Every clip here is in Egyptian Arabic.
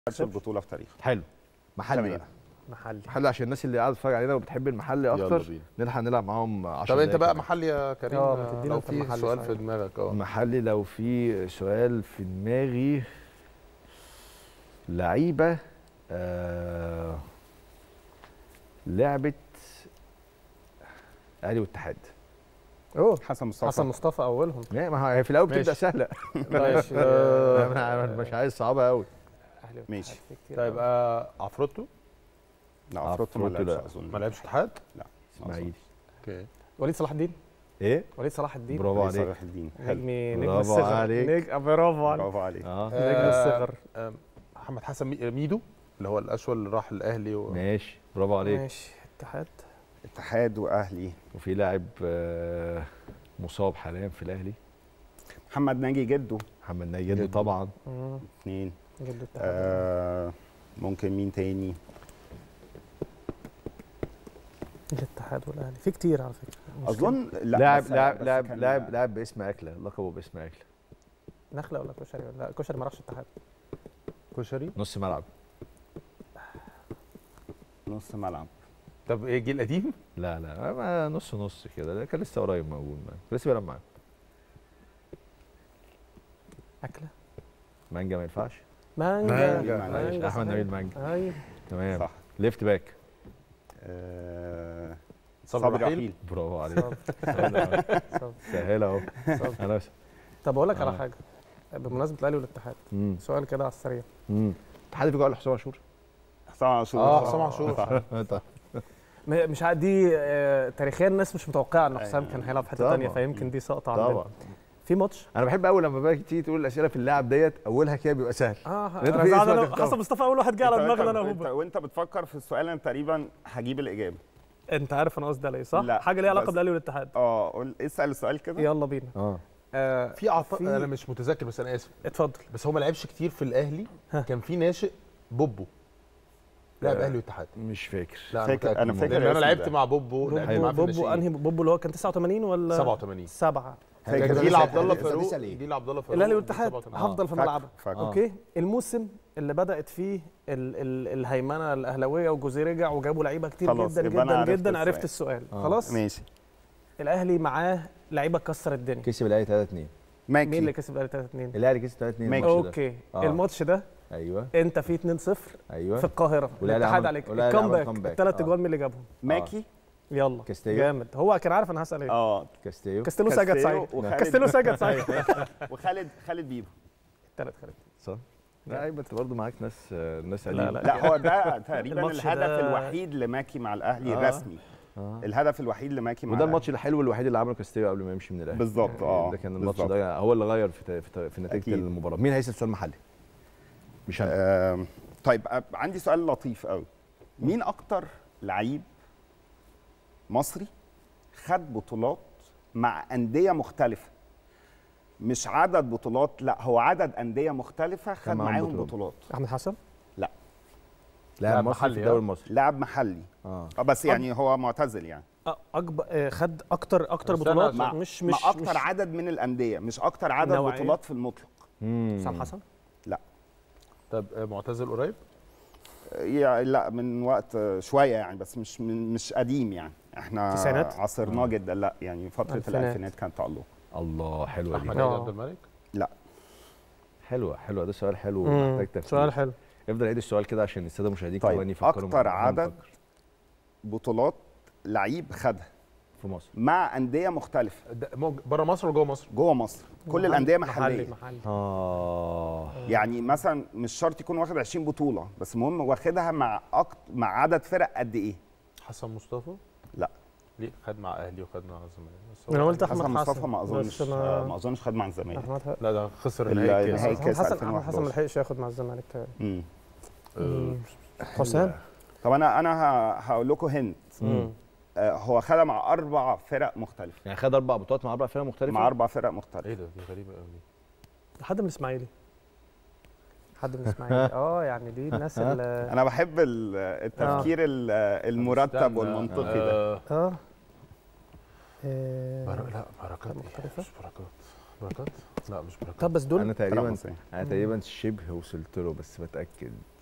خدش البطوله في تاريخه حلو محلي تمام. بقى محلي محلي عشان الناس اللي قاعده تتفرج علينا وبتحب المحلي يلا اكتر بينا نلحق نلعب معاهم 10 طب انت دقايق بقى كمان. محلي يا كريم اه، ما تدينا لو انت في محلي سؤال صحيح. في دماغك اه محلي لو في سؤال في دماغي لعيبه آه لعبه اهلي واتحاد اوه حسن مصطفى حسن مصطفى اولهم لا، ما هي في الاول بتبدا ماشي. سهله ماشي أنا مش عايز صعبه قوي أهلي واتحاد ماشي. في كتير طيب أوي. آه عفروتو لا عفروتو ما عفروتو لعبش لا. اظن ما لعبش اتحاد اسماعيلي اوكي وليد صلاح الدين ايه وليد صلاح الدين برافو علي عليك صلاح الدين حلو نجم نجم برافو الصغر عليك. نجم برافو عليك برافو عليك اه نجم آه، الصغر آه، محمد حسن مي- ميدو اللي هو الاشول اللي راح الاهلي و... ماشي برافو عليك ماشي اتحاد اتحاد واهلي وفي لاعب آه، مصاب حاليا في الاهلي محمد ناجي جده محمد ناجي جدو. طبعا مم. اثنين جد الاتحاد آه ممكن مين تاني الاتحاد والاهلي في كتير على فكره مشكلة. اظن لا لاعب بس- لاعب بس لاعب كان- لاعب لاعب باسم اكله لقبه باسم اكله نخله ولا كشري ولا لا كشري ما راحش الاتحاد كشري نص ملعب نص ملعب طب ايه جيل قديم لا لا ما نص نص كده ده كان لسه قريب موجود معانا كان لسه بيلعب معانا اكله مانجا ما ينفعش مانجا مانجا. مانجا احمد صحيح. نبيل مانجا ايوه تمام صح ليفت باك آه صبري صبري رحيل. رحيل برافو عليك صبري. سهل أهو. صبري. سهل اهو صبري. انا طب اقول لك آه. على حاجه بمناسبه الاهلي والاتحاد امم سؤال كده على السريع امم حد فيكم قال حسام عاشور؟ حسام عاشور اه حسام عاشور طب م- مش عارف دي آه، تاريخيا الناس مش متوقعه ان حسام أيوة. كان هيلعب في حته طبعا. ثانيه فيمكن دي سقطه عندنا طبعا في ماتش انا بحب قوي لما بقى تيجي تقول الاسئله في اللاعب ديت اولها كده بيبقى سهل اه أنت أنا في زعلان اسمك أنا- اختار. حسن مصطفى اول واحد جه على أنت- دماغنا أنت- انا أنت- وهو وانت بتفكر في السؤال انا تقريبا هجيب الاجابه انت عارف انا قصدي على ايه صح؟ لا، حاجه ليها علاقه بس- بالاهلي والاتحاد اه قول اسال السؤال كده يلا بينا اه آه في عط... في- انا مش متذكر بس انا اسف اتفضل بس هو ما لعبش كتير في الاهلي ها. كان في ناشئ بوبو لاعب آه. اهلي واتحاد مش فاكر لا فاكر- متأكد. أنا فاكر لأن انا الاسم لعبت ده. مع بوبو لعبت بوبو معاه في بوبو الناشئين. انهي بوبو اللي هو كان 89 ولا 87 سبعة فاكر كان ده جيل لسه- عبد الله لسه فاروق بيسأل إيه؟ جيل عبد الله فاروق الاهلي والاتحاد 87. هفضل في فاكر- ملعبه فاكر. آه. اوكي الموسم اللي بدات فيه ال ال الهيمنه الاهلاويه وجوزيه رجع وجابوا لعيبه كتير خلاص، جدا يبقى أنا جدا عرفت جدا عرفت السؤال. السؤال آه. خلاص ماشي الاهلي معاه لعيبه كسر الدنيا كسب الاهلي 3 2 ماكي مين اللي كسب الاهلي 3 2 الاهلي كسب 3 2 ماشي. الماتش ده اوكي آه. الماتش ده ايوه انت فيه 2 0 ايوه في القاهره والأهلي الاتحاد عمل- عليك والأهلي عمل الكامباك كومباك. الثلاث آه. اجوان مين اللي جابهم ماكي يلا كاستيو. جامد هو كان عارف انا هسال ايه اه كاستيو كاستيلو سجد كاستيو صحيح وخالد- كاستيلو سجد صحيح وخالد خالد بيبو ثلاث خالد صح لا ايوه انت برضه معاك ناس آه، ناس لا، قديمة. لا. لا هو ده تقريبا الماتش الهدف ده- الوحيد لماكي مع الاهلي آه. الرسمي آه. الهدف الوحيد لماكي مع وده الأهلي. الماتش الحلو الوحيد اللي عمله كاستيو قبل ما يمشي من الاهلي بالظبط اه ده كان الماتش بالظبط. ده هو اللي غير في في, في نتيجه أكيد. المباراه مين هيسال سؤال محلي مش انا آم، طيب أب- عندي سؤال لطيف قوي مين اكتر لعيب مصري خد بطولات مع انديه مختلفه مش عدد بطولات لا هو عدد انديه مختلفه خد معاهم معاهم بطولات. بطولات احمد حسن لاعب لاعب مصري محلي، في آه. الدوري المصري لاعب محلي اه اه بس يعني هو معتزل يعني أ- اكبر آه، خد اكتر اكتر بس أنا بطولات مع مش مش مش مع اكتر مش عدد من الانديه مش اكتر عدد نوعية. بطولات في المطلق مم. حسام حسن طب آه، معتزل قريب يعني لا من وقت شويه يعني بس مش من مش قديم يعني احنا تسعينات؟ عصرناه جدا لا يعني فتره ألفينات. الالفينات كان تألق الله حلوه احمد دي عيد آه. عبد الملك حلوه حلوه ده سؤال حلو مم، محتاج تفكير سؤال حلو افضل عيد السؤال كده عشان الساده المشاهدين طيب، كمان يفكروا أكتر معانا عدد نفكر بطولات لعيب خدها في مصر مع انديه مختلفه بره مصر ولا جوه مصر؟ جوه مصر كل الانديه محليه محلي محلي اه يعني مثلا مش شرط يكون واخد 20 بطوله بس المهم واخدها مع أكت... مع عدد فرق قد ايه حسن مصطفى؟ لا. ليه خد مع اهلي وخد مع الزمالك بس هو انا قلت يعني- احمد حسن حسن مصطفى ما اظنش بس أنا- آه، ما اظنش خد مع الزمالك احمد ح- لا ده خسر ال- النهائي كاس النهائي احمد كاس حسن احمد حسن 2011. ما لحقش ياخد مع الزمالك تاني. مم. آه، حسام طب انا انا ه- هقول لكم هنت مم. آه، هو خدها مع اربع فرق مختلفه يعني خد اربع بطولات مع اربع فرق مختلفه مع اربع فرق مختلفه ايه ده دي غريبه قوي حد من الاسماعيلي حد من الاسماعيلي اه يعني دي الناس اللي انا بحب ال- التفكير ال- المرتب استنى. والمنطقي ده آه، اه بر... لا بركات إيه؟ مختلفة؟ مش بركات بركات لا مش بركات طب بس انا دول فرق تقريبا مصرية. انا تقريبا شبه وصلت له بس بتاكد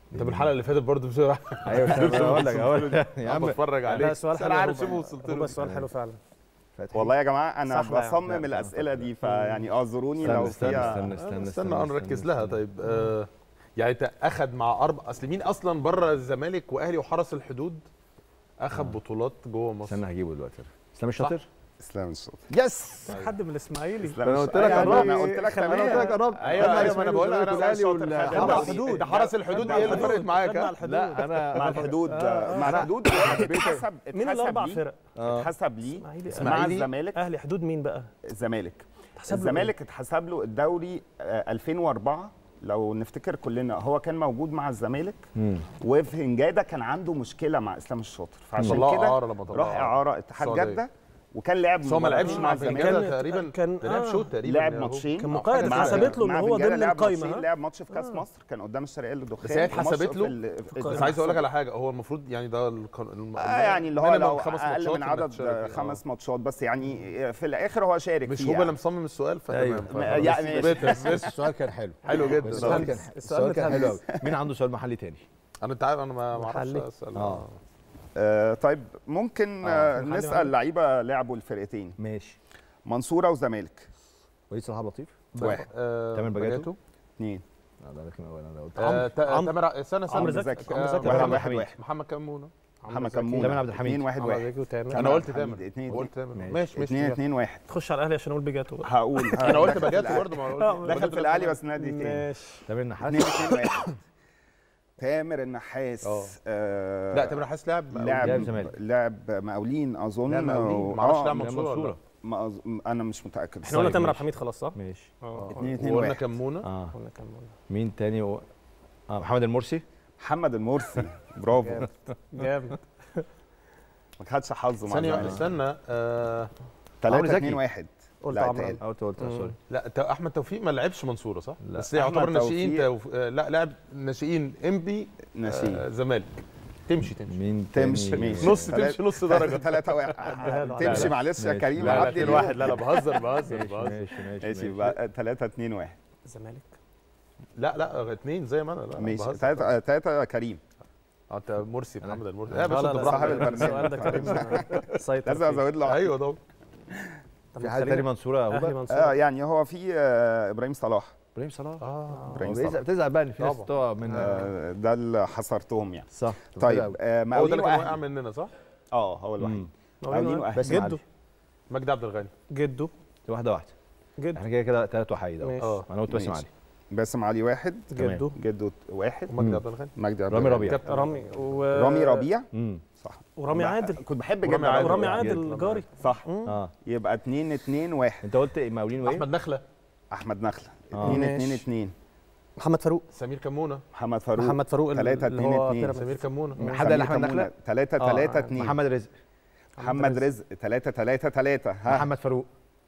انت من الحلقه اللي فاتت برضه بسرعه ايوه مش أنا هقول لك هقول لك يا عم بتفرج لا عليك سؤال بس حلو انا يا عارف هوبا. شبه وصلت هوبا له السؤال حلو فعلا فتحي. والله يا جماعه انا صح بقى يا عم. بصمم لا، الاسئله لا. دي فيعني اعذروني استنى لو استنى فيها استنى استنى استنى انا نركز لها طيب آه يعني انت اخد مع اربع اصل مين اصلا بره الزمالك واهلي وحرس الحدود اخد بطولات جوه مصر استنى هجيبه دلوقتي اسلام الشاطر اسلام الشاطر يس حد من الاسماعيلي اسلام انا الشاطر. قلت لك يعني قربت. انا قلت لك انا قلت لك قربت ايوه ايوه ما انا بقول لك انا الاهلي شاطر وال- خد خد مع حرس الحدود. ده حرس الحدود ايه اللي فرقت معاك خد مع ها؟ الحدود. لا انا مع الحدود آه، مع آه. الحدود اتحسب مين اتحسب الاربع ليه- فرق؟ آه. اتحسب ليه اسماعيلي مع إسماعيلي. الزمالك اهلي حدود مين بقى؟ الزمالك اتحسب له الزمالك اتحسب له الدوري آه، 2004 لو نفتكر كلنا هو كان موجود مع الزمالك مم. وفي هنجاده كان عنده مشكله مع اسلام الشاطر فعشان طلعه كده إعارة لما طلعه راح اعاره اتحاد السعودية. جده وكان لعب بس هو ما لعبش مباراتين مع الزمالك كان- فنجاده تقريبا كان- ده لعب آه. شوط تقريبا لعب يا ماتشين كان مقيد مع- اتحسبت له ان مع هو فنجانة ضمن لعب القايمه ماتشين، ها؟ لعب ماتش في كاس آه. مصر كان قدام الشرقيه للدخان بس هي اتحسبت وماتش له؟ في ال- في القايمة. بس عايز اقول لك على حاجه هو المفروض يعني ده القانون الم- آه يعني اللي هو minimum لو خمس اقل ماتشات من إنك عدد تشارك فيه. خمس آه. ماتشات بس يعني في الاخر هو شارك مش فيه هو اللي مصمم السؤال أيوة. فتمام ما- يعني ماشي. بس- بس السؤال كان حلو حلو جدا السؤال كان السؤال السؤال كان حلو متهندس. قوي مين عنده سؤال محلي تاني انا انت عارف انا ما ما اعرفش محلي. اسال آه. آه طيب ممكن آه، آه محلي نسال وعادي. لعيبه لعبوا الفرقتين ماشي منصوره وزمالك وليد صلاح عبد اللطيف واحد آه، تامر بجاتو؟ اثنين لا ده لكن اول انا قلت آه، تا- عمرو. تامر استنى عمرو استنى زكي. آه، عمرو زكي. واحد محمد واحد حميد. واحد محمد كمونه محمد زكي. كمونه تامر عبد الحميد. اثنين واحد عمرو واحد زكي وتامر انا قلت حميد. تامر اتنين قلت تامر ماشي. ماشي اثنين ماشي اثنين واحد تخش على الاهلي عشان اقول بجاتو بقى. هقول انا قلت دخل في بجاتو الأهلي. برضه ما آه، قلت دخل في الاهلي بس نادي تاني ماشي تامر النحاس اثنين اثنين واحد تامر النحاس آه. آه لا تامر حاسس لعب لعب لعب زمالك. لعب مقاولين اظن لا مقاولين و- ما اعرفش آه، لعب لا، منصوره ولا لا. منصورة. ما أظ... انا مش متاكد احنا قلنا طيب، تامر عبد ماشي. الحميد خلاص صح؟ ماشي اه اتنين اتنين وقلنا واحد كمونه اه قلنا كمونه مين تاني و... اه محمد المرسي محمد المرسي برافو جامد جامد ما خدش حظه مع ثانيه واحده الزمالك. استنى آه 3 زكي. 2 1 قلت لا عمرو اتقال. اه قلت قلت مم. سوري لا ت- احمد توفيق ما لعبش منصوره صح؟ لا. بس يعتبر أحمد ناشئين توفيق. توف... آه، لا لعب ناشئين انبي ناشئين آه زمالك تمشي تمشي مين تاني تمشي ماشي نص تمشي نص درجه 3 1 لا، تمشي لا. معلش يا ماشي. كريم لا، لا، عدي اتنين اليوم. واحد لا لا بهزر بهزر ماشي بهزر ماشي ماشي ماشي ماشي بقى 3 2 1 الزمالك لا لا اتنين زي ما انا لا ماشي بهزر. 3 3 كريم آه، انت مرسي محمد المرسي لا لا بس لا انت لا صاحب براحتك البرنامج. السؤال ده كريم سيطر لازم فيه. ازود له واحد. ايوه طبعا طب في حد كريم، تاني منصوره اهلي هوبا اه منصور يعني هو في آه، ابراهيم صلاح ابراهيم صلاح اه إبراهيم هو صلاح. بيزعل- بتزعل بقى ان في ناس طبعا. تقع من آه، ده اللي حصرتهم يعني صح طيب آه، هو ده مقاولين اللي كان واقع واهلي مننا صح؟ اه هو الوحيد مم. مقاولين واهلي بس جده مجدي عبد الغني جده واحده واحده جده احنا كده كده ثلاث وحيد اهو ماشي اه انا قلت باسم ماشي. علي باسم علي واحد تمام. جده جده واحد ومجدي مم. عبد الغني مجدي عبد رامي الغني. ربيع. كابتن رامي و... رامي ربيع امم صح ورامي بح- عادل كنت بحب ورامي جدا عادل. رامي ورامي ربيع. عادل جاري صح اه يبقى 2 2 1 انت قلت إيه، مقاولين وايه احمد نخله احمد نخله آه. 2 ماشي. 2 2 محمد فاروق سمير كمونه محمد فاروق محمد فاروق ال- تلاتة اللي اتنين هو اتنين. بيراميدز. سمير كمونه حد قال احمد نخله 3 آه، 3 2 محمد رزق محمد رزق 3 3 3 ها محمد فاروق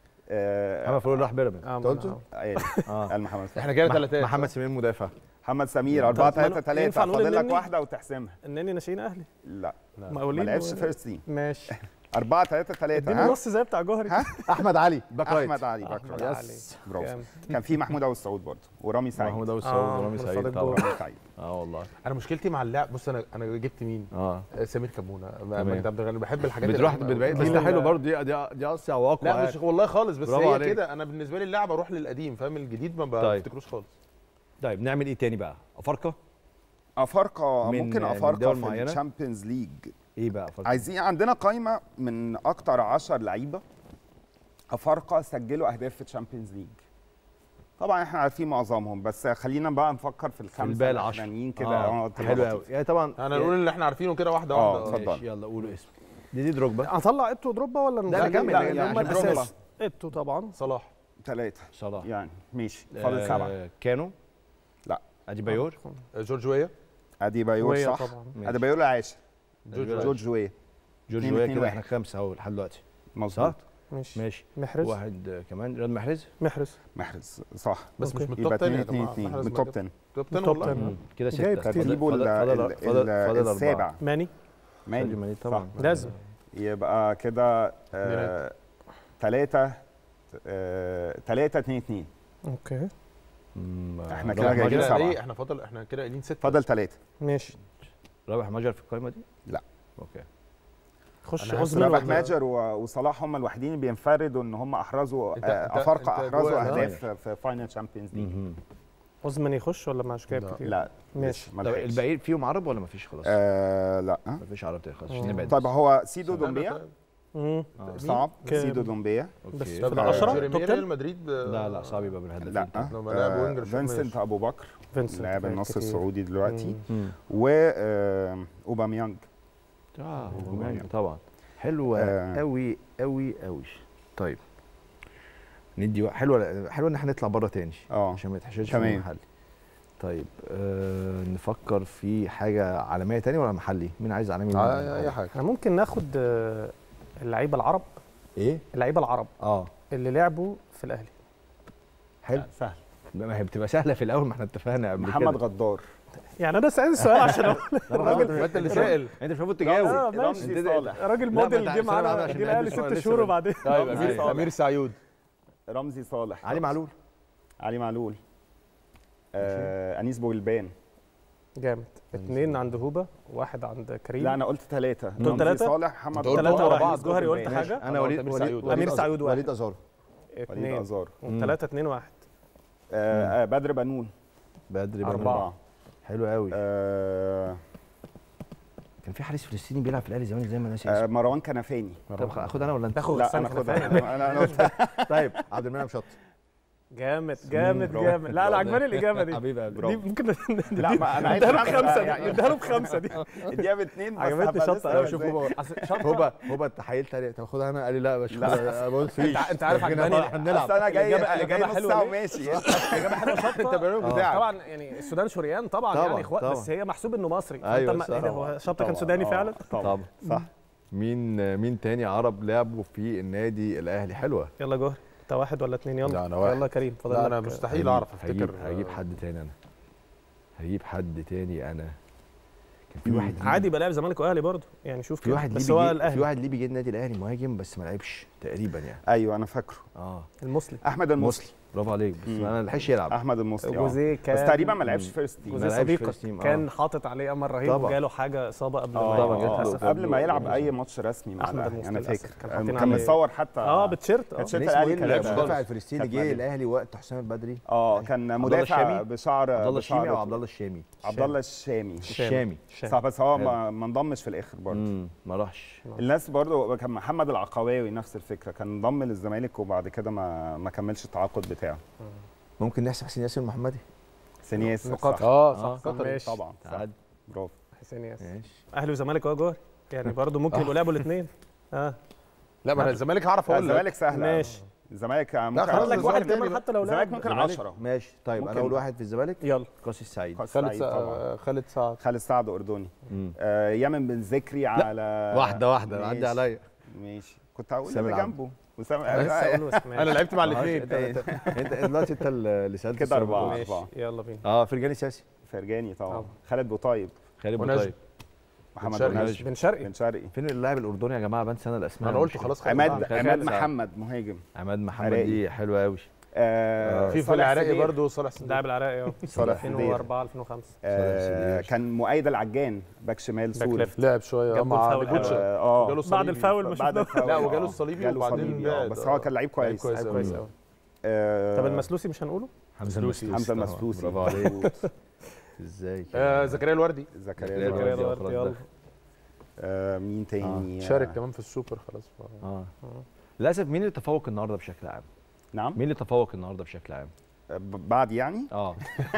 آه، محمد فاروق راح بيراميدز آه، انت قلته قال اه قال محمد فاروق. احنا كده مح- ثلاثات محمد سمير مدافع محمد سمير 4 طب ما 3 أنا- ينفع 3 نقول فاضل لك النني؟ واحده وتحسمها انني ناشئين اهلي لا ما مقاولين لعبش و- فيرست تيم ماشي 4 3 3 اديني ها نص زي بتاع جوهري ها؟ احمد علي باك رايت احمد علي باك أحمد رايت. علي. برافو جامد. كان في محمود ابو السعود برضه ورامي سعيد محمود ابو آه، السعود ورامي مرتضى سعيد الجول. طبعا رامي سعيد اه والله انا مشكلتي مع اللعب بص انا انا جبت مين؟ اه آه، سمير كمونه مجدي عبد الغني بحب الحاجات بتروح القديمة بتبعد أوي. بس آه. ده حلو برضه دي دي دي اصيع واقوى لا مش والله خالص بس برافو هي عليك. كده انا بالنسبه لي اللعب اروح للقديم فاهم الجديد ما طيب. بفتكروش خالص طيب نعمل ايه تاني بقى افارقه افارقه من- ممكن من افارقه دول في معينة؟ الشامبيونز ليج ايه بقى افارقه عايزين عندنا قائمه من اكتر 10 لعيبه افارقه سجلوا اهداف في الشامبيونز ليج طبعا احنا عارفين معظمهم بس خلينا بقى نفكر في الخمسه الباقي العشرة. الاخرانيين كده آه. آه، تبقى حلو لطيفة. قوي يعني طبعا انا نقول اللي احنا عارفينه كده واحده آه، واحده اتفضل. ماشي، يلا قولوا اسم دي دي دروجبا هنطلع ايتو ودروبا ولا لا، نخلي- كمل، لا يعني هم عشان الاساس دروبا. ايتو طبعا صلاح ثلاثه صلاح يعني ماشي فاضل سبعه آه كانو لا. ادي بايور آه، جورج ويا ادي بايور ويا صح طبعا ماشي. ادي بايور العاشر جورج جورج ويا جورج اتنين- ويا اتنين كده واحد. احنا خمسه اهو لحد دلوقتي مظبوط ماشي ماشي محرز واحد آه، كمان رياض محرز محرز محرز صح بس مش أوكي. من يبقى التوب 10 2 يا 2 جماعه 2 محرز من ما توب جاب- 10 توب 10 توب والله 10. مم. كده جايب سته كتير. ترتيبه ال- فاضل- ال- فاضل- فاضل ال- أربعة. السابع ماني ساديو ماني ماني طبعا لازم يبقى كده ثلاثة ثلاثة 2 2 اوكي مم، احنا رابح كده جايبين مجر- كده سبعة. ايه احنا فاضل احنا كده قايلين ستة فضل ثلاثة ماشي رابح مجر في القائمه دي؟ لا. اوكي خش أنا اوزمن رابح ولا- ماجر و- وصلاح هم الوحيدين اللي بينفردوا ان هم احرزوا أنت- آه، أنت- افارقه أنت احرزوا جوه- اهداف في فاينل تشامبيونز ليج مهم. اوزمن يخش ولا مش جايب لا. كتير لا ماشي ما طب لحقش. الباقيين فيهم عرب ولا مفيش خلاص؟ آه لا مفيش عرب تاني خلاص عشان آه. نبعد طيب بس. هو سيدو استنى دومبيا طيب. مم. آه. صعب كام؟ سيدو دومبيا بس اوكي طب آه، العشرة جيريمي توب ريال 10 مدريد لا لا صعب يبقى بالهدفين لا لما لعب آه، وينجر شوف فينسنت ماشي. ابو بكر فينسنت لاعب كان النص كتير. السعودي دلوقتي مم. و آه، اوباميانج اه أوباميانج. طبعا حلوه آه. قوي قوي قوي طيب ندي وق- حلوه حلوه ان احنا نطلع بره تاني اه عشان ما يتحشرش تمام. في المحلي طيب آه نفكر في حاجه عالميه تاني ولا محلي مين عايز عالمي مين آه، اي حاجه احنا ممكن ناخد آه، اللعيبه العرب ايه اللعيبه العرب اه اللي لعبوا في الاهلي حلو سهل ما هي بتبقى سهله في الاول ما احنا اتفقنا قبل محمد كده غدار يعني انا سالت السؤال عشان أقول- الراجل ما انت اللي سائل انت مش المفروض آه، تجاوب ماشي. رمزي صالح راجل لا، موديل ما جه أنت- استنى معانا عشان جه الاهلي نقلب السؤال ست لسه شهور بال- وبعدين طيب رمزي امير صالح. امير سعيود رمزي صالح علي معلول علي معلول آه انيس بولبان جامد اثنين عند هوبا واحد عند كريم لا انا قلت ثلاثة دول ثلاثة؟ صالح محمد أنت قلت غدار، ثلاثة ورا واحد بعض، جوهري قلت ماشي. حاجة انا وليد أمير وليد سعيود. وليد أمير أز- سعيود واحد. وليد ازار وليد اثنين ازار وثلاثة اثنين واحد آه آه بدر بنون بدري بن أربعة. أربعة. حلو قوي آه كان في حارس فلسطيني بيلعب في الاهلي زمان زي ما ناسي آه اسمه مروان كنفاني طب اخد انا ولا انت تاخد لا غسان انا كنفاني. خدها انا انا قلت طيب عبد المنعم شط جامد جامد برافو. جامد لا لا عجباني الاجابه دي حبيبي قلبي. دي ممكن لا ما انا عايز نديها له أفهم بخمسه بقى دي نديها له بخمسه دي اديها باثنين بس عجبتني هبقى شطة لسه أوي. شوف إزاي. هوبا هوبا هوبا تحايلت عليه طب خدها انا قال لي لا مش لا. بص انت انت عارف عجباني احنا بنلعب اصل انا جاي الإجابة- انا جاي الإجابة نص حلوة ساعه ليه؟ وماشي اجابه حلوه شطه انت برنامج آه. بتاعك طبعا يعني السودان شريان طبعا طبعاً، يعني اخوات طبعاً. بس هي محسوب انه مصري أيوة، فانت ما- صح. إيه ده، هو شطه كان طبعاً. سوداني آه، فعلا طبعا طب صح مين مين تاني عرب لعبوا في النادي الاهلي حلوه يلا جوهري انت واحد ولا اثنين يلا لا، أنا واحد. يلا كريم فاضل لا لك انا مستحيل اعرف هجيب افتكر هجيب حد تاني انا هجيب حد تاني انا كان في واحد عادي يبقى لاعب زمالك واهلي برضه يعني شوف في كده. واحد بس ليه هو بيجي في الاهلي واحد ليه بيجي النادي الاهلي مهاجم بس ما لعبش تقريبا يعني ايوه انا فاكره اه المسلم احمد المصري برافو عليك بس مم. ما لحقش يلعب احمد المصري آه. جوزيه كان بس تقريبا ما لعبش مم. فيرست تيم ما جوزيه لعبش صديقك فيرست تيم، آه. كان حاطط عليه امل رهيب طبعاً. وجاله حاجه اصابه قبل اه ما طبعاً، يموت جات له للاسف قبل ما يلعب للأسف. اي ماتش رسمي مع أحمد الاهلي المصري انا للأسف. فاكر كان حاطين كان عليه- متصور حتى اه بتشيرت كانت اه شيرت كان اسمه الاهلي ايه كان لابس المدافع خالص. الفلسطيني كانت اللي جه مدريد. الاهلي وقت حسام البدري اه كان الله مدافع الشامي؟ بشعر عبد الله الشامي او بشعر عبد الله الشامي عبد الله الشامي الشامي الشام. صح بس هو حلو. ما ما انضمش في الاخر برضه امم ما راحش الناس برضه كان محمد العقواوي نفس الفكره كان انضم للزمالك وبعد كده ما ما كملش التعاقد بتاعه ممكن نحسب حسين ياسر المحمدي حسين ياسر نقاط. صح اه آه، صح قطر ماشي. طبعا صح تعاد برافو حسين ياسر ماشي اهلي وزمالك اهو جوهري يعني برضه ممكن يبقوا لعبوا الاثنين اه لا ما انا الزمالك هعرف اقول لك الزمالك سهل ماشي الزمالك ممكن خلاص، خد لك الزمالك واحد تاني كمان بقى. حتى لو الزمالك لعب ممكن الزمالك. 10 ماشي طيب انا ممكن. اول واحد في الزمالك يلا قاسي السعيد قاسي خالد سعيد طبعا سع- خالد سعد خالد سعد اردني مم. آه يمن بن ذكري على واحده واحده ماشي. عدي عليا ماشي كنت هقول سامي اللي العبد. جنبه وسام لسه اقول واسماعيل. انا لعبت مع معرفش، الاثنين انت انت انت دلوقتي انت اللي سالت كده السؤال أربعة. ده. ماشي أربعة. يلا بينا اه فرجاني ساسي فرجاني طبعا طبعا. خالد بوطيب خالد ونجم. بوطيب محمد شرقي. ونجم بن شرقي بن شرقي فين اللاعب الاردني يا جماعه بنسى انا الاسماء انا قلته مش- خلاص خالد عماد سعد. خالد عماد سعد. محمد مهاجم عماد محمد عراقي. دي حلوه قوي آه في في صالح العراقي سدير. برضه صالح سدير اللاعب العراقي اه صالح سدير 2004 2005 آه سدير. كان مؤيد العجان باك شمال باك سوري ليفت. لعب شويه جاب مع الفاول. نيجوتشا اه جاله آه. الصليبي. بعد الفاول ما بعد شفناه الفاول، لا، آه. وجاله الصليبي جاله وبعدين صليبي، آه. بعد، بس آه. هو كان لعيب كويس كويس لعيب أوي. كويس قوي آه طب المسلوسي مش هنقوله حمزه مسلوسي. المسلوسي حمزه طبعاً. المسلوسي برافو عليك مظبوط. ازاي آه كده؟ زكريا الوردي زكريا زكريا الوردي. زكريا الوردي، الوردي خلاص يلا ده. آه مين تاني شارك آه، كمان في السوبر خلاص ف- اه للاسف مين اللي تفوق النهارده بشكل عام؟ نعم مين اللي تفوق النهارده بشكل عام؟ آه، ب- بعد يعني اه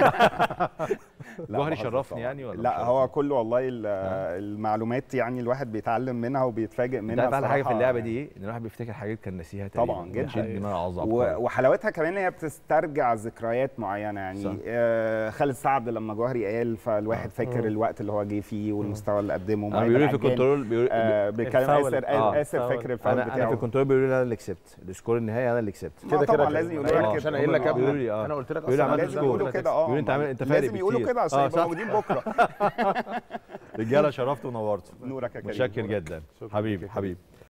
لا، جوهري بهزر شرفني طبعاً. يعني ولا لا مش هو شرفني؟ كله والله ال- المعلومات يعني الواحد بيتعلم منها وبيتفاجئ انت منها عارف احلى حاجه في بصراحة اللعبه يعني. دي ايه؟ ان الواحد بيفتكر حاجات كان ناسيها تقريبا طبعاً، جداً. بتشد دماغ عظم و- وحلاوتها كمان هي بتسترجع ذكريات معينه يعني صح. آه خالد سعد لما جوهري قال فالواحد آه. فاكر مم. الوقت اللي هو جه فيه والمستوى اللي قدمه انا مؤيد بيقولوا لي في العجان. الكنترول بيقول آه بيتكلم الفاول. اسر آه، اسر الفاول. فاكر الفاول انا انا في بتاعه الكنترول بيقولوا لي انا اللي كسبت السكور النهائي انا اللي كسبت ما كده كده طبعا كده. لازم يقولوا آه، لك عشان كده قايل لك بيقولوا قبل لي اه انا قلت لك بيقولوا لي أصلاً عملت لازم سكور. يقولوا كده اه بيقولوا انت عامل- انت فارق لازم يقولوا بكتير. كده عشان آه، يبقوا صح. موجودين بكره رجاله شرفت ونورت نورك يا كريم متشكر جدا شكراً حبيبي لك. حبيبي شكراً حبيبي لك يا حبيبي